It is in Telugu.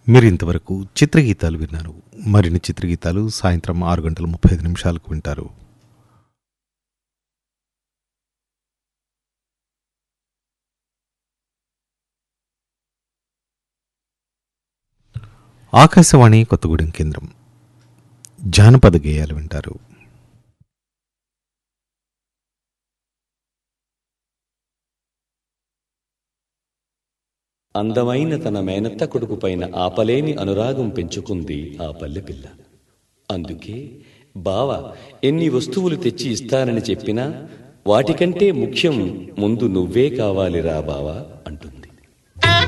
మీరు ఇంతవరకు చిత్రగీతాలు విన్నారు మరిన్ని చిత్రగీతాలు సాయంత్రం ఆరు గంటల ముప్పై ఐదు నిమిషాలకు వింటారు ఆకాశవాణి కొత్తగూడెం కేంద్రం జానపద గేయాలు వింటారు అందమైన తన మేనత్త కొడుకు పైన ఆపలేని అనురాగం పెంచుకుంది ఆ పల్లెపిల్ల అందుకే బావ ఎన్ని వస్తువులు తెచ్చి ఇస్తానని చెప్పినా వాటికంటే ముఖ్యం ముందు నువ్వే కావాలిరా బావా